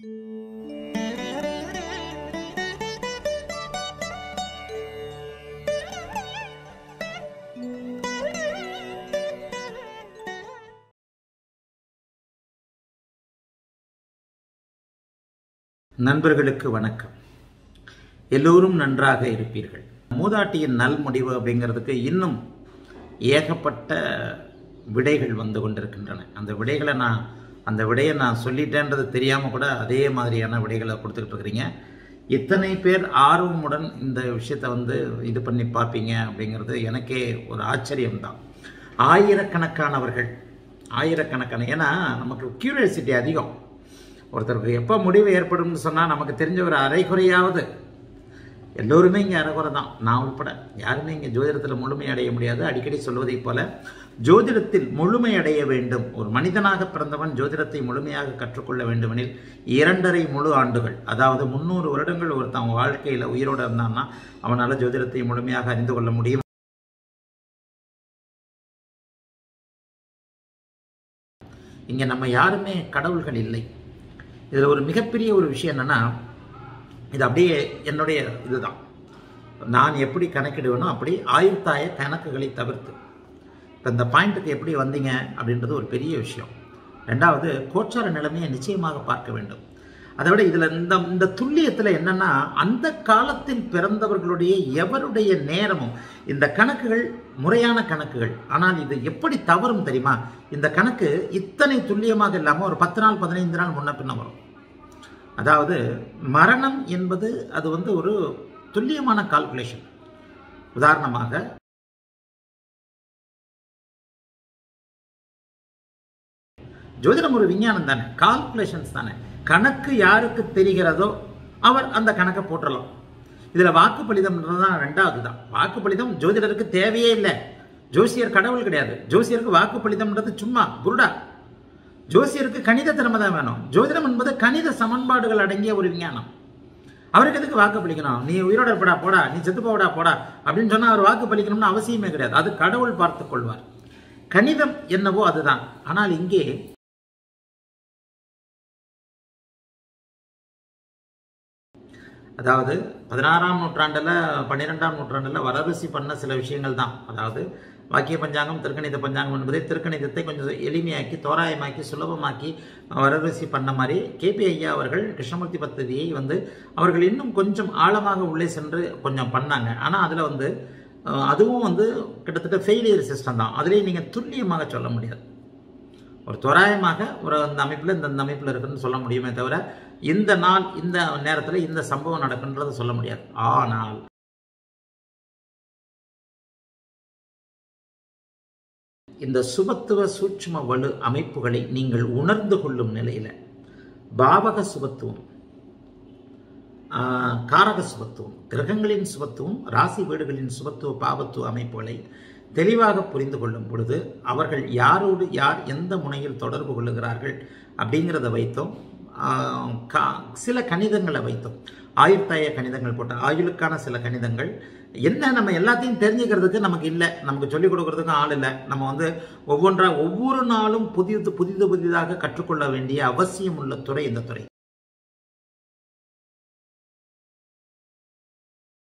நண்பர்களுக்கு வணக்கம் எல்லோரும் நன்றாக இருப்பீர்கள் மூதாட்டியின் நல் முடிவு அப்படிங்கிறதுக்கு இன்னும் ஏகப்பட்ட விடைகள் வந்து கொண்டிருக்கின்றன அந்த விடைகளை நான் அந்த விடையை நான் சொல்லிட்டேன்றது தெரியாமல் கூட அதே மாதிரியான விடைகளை கொடுத்துக்கிட்டு இருக்கிறீங்க இத்தனை பேர் ஆர்வமுடன் இந்த விஷயத்தை வந்து இது பண்ணி பார்ப்பீங்க அப்படிங்கிறது எனக்கே ஒரு ஆச்சரியம்தான் ஆயிரக்கணக்கானவர்கள் ஆயிரக்கணக்கான ஏன்னா நமக்கு கியூரியாசிட்டி அதிகம் ஒருத்தருக்கு எப்போ முடிவு ஏற்படும்னு சொன்னால் நமக்கு தெரிஞ்ச ஒரு அரைகுறையாவது எல்லோருமே இங்கே அரைகுறை தான் நான் உட்பட யாருமே இங்கே ஜோதிடத்தில் முழுமை அடைய முடியாது அடிக்கடி சொல்வதைப் போல ஜோதிடத்தில் முழுமை அடைய வேண்டும் ஒரு மனிதனாக பிறந்தவன் ஜோதிடத்தை முழுமையாக கற்றுக்கொள்ள வேண்டுமெனில் இரண்டரை முழு ஆண்டுகள் அதாவது முந்நூறு வருடங்கள் ஒருத்தன் வாழ்க்கையில் உயிரோடு இருந்தான்னா அவனால் ஜோதிடத்தை முழுமையாக அறிந்து கொள்ள முடியும் இங்கே நம்ம யாருமே கடவுள்கள் இல்லை இதில் ஒரு மிகப்பெரிய ஒரு விஷயம் என்னென்னா இது அப்படியே என்னுடைய இதுதான் நான் எப்படி கணக்கிடுவேனோ அப்படி ஆயுத்தாய கணக்குகளை தவிர்த்து இப்போ இந்த பாயிண்ட்டுக்கு எப்படி வந்தீங்க அப்படின்றது ஒரு பெரிய விஷயம் ரெண்டாவது கோச்சார நிலைமையை நிச்சயமாக பார்க்க வேண்டும் அதை விட இதில் இந்த இந்த துல்லியத்தில் என்னென்னா அந்த காலத்தில் பிறந்தவர்களுடைய எவருடைய நேரமும் இந்த கணக்குகள் முறையான கணக்குகள் ஆனால் இது எப்படி தவறும் தெரியுமா இந்த கணக்கு இத்தனை துல்லியமாக இல்லாமல் ஒரு பத்து நாள் பதினைந்து நாள் முன்ன பின்ன வரும் அதாவது மரணம் என்பது அது வந்து ஒரு துல்லியமான கால்குலேஷன் உதாரணமாக ஜோதிடம் ஒரு விஞ்ஞானம் தானே கால்குலேஷன்ஸ் தானே கணக்கு யாருக்கு தெரிகிறதோ அவர் அந்த கணக்கை போட்டுடலாம் இதில் வாக்குப்பளிதம்ன்றது தான் ரெண்டாவது தான் வாக்குப்பளிதம் ஜோதிடருக்கு தேவையே இல்லை ஜோசியர் கடவுள் கிடையாது ஜோசியருக்கு வாக்குப்பளிதம்ன்றது சும்மா குருடா ஜோசியருக்கு கணித திறமை தான் வேணும் ஜோதிடம் என்பது கணித சமன்பாடுகள் அடங்கிய ஒரு விஞ்ஞானம் அவருக்கு எதுக்கு வாக்கு பலிக்கணும் நீ உயிரோட இருப்படா போடா நீ செத்து போடா போடா அப்படின்னு சொன்னால் அவர் வாக்கு பலிக்கணும்னு அவசியமே கிடையாது அது கடவுள் பார்த்து கொள்வார் கணிதம் என்னவோ அதுதான் ஆனால் இங்கே அதாவது பதினாறாம் நூற்றாண்டில் பன்னிரெண்டாம் நூற்றாண்டில் வரரிசி பண்ண சில விஷயங்கள் தான் அதாவது வாக்கிய பஞ்சாங்கம் திருக்கணித பஞ்சாங்கம் என்பதை திருக்கணிதத்தை கொஞ்சம் எளிமையாக்கி தோராயமாக்கி சுலபமாக்கி வரரிசி பண்ண மாதிரி கேபி ஐயா அவர்கள் கிருஷ்ணமூர்த்தி பദ്ധதியை வந்து அவர்கள் இன்னும் கொஞ்சம் ஆழமாக உள்ளே சென்று கொஞ்சம் பண்ணாங்க ஆனால் அதில் வந்து அதுவும் வந்து கிட்டத்தட்ட ஃபெயிலியர் சிஸ்டம் தான் அதுலேயும் நீங்கள் துல்லியமாக சொல்ல முடியாது ஒரு தோராயமாக ஒரு அந்த அமைப்பில் இந்த இந்த அமைப்பில் இருக்குன்னு சொல்ல முடியுமே தவிர இந்த நாள் இந்த நேரத்தில் இந்த சம்பவம் நடக்குன்றதை சொல்ல முடியாது ஆனால் இந்த சுபத்துவ சூட்சும வலு அமைப்புகளை நீங்கள் உணர்ந்து கொள்ளும் நிலையில் பாவக சுபத்துவம் காரக சுபத்துவம் கிரகங்களின் சுபத்துவம் ராசி வீடுகளின் சுபத்துவ பாவத்துவ அமைப்புகளை தெளிவாக புரிந்து கொள்ளும் பொழுது அவர்கள் யாரோடு யார் எந்த முனையில் தொடர்பு கொள்ளுகிறார்கள் அப்படிங்கிறத வைத்தோம் சில கணிதங்களை வைத்தோம் ஆயுர்த்தாய கணிதங்கள் போட்ட ஆயுளுக்கான சில கணிதங்கள் என்ன நம்ம எல்லாத்தையும் தெரிஞ்சுக்கிறதுக்கு நமக்கு இல்லை நமக்கு சொல்லிக் கொடுக்கறதுக்கும் ஆள் இல்லை நம்ம வந்து ஒவ்வொன்றா ஒவ்வொரு நாளும் புதிது புதிது புதிதாக கற்றுக்கொள்ள வேண்டிய அவசியம் உள்ள துறை இந்த துறை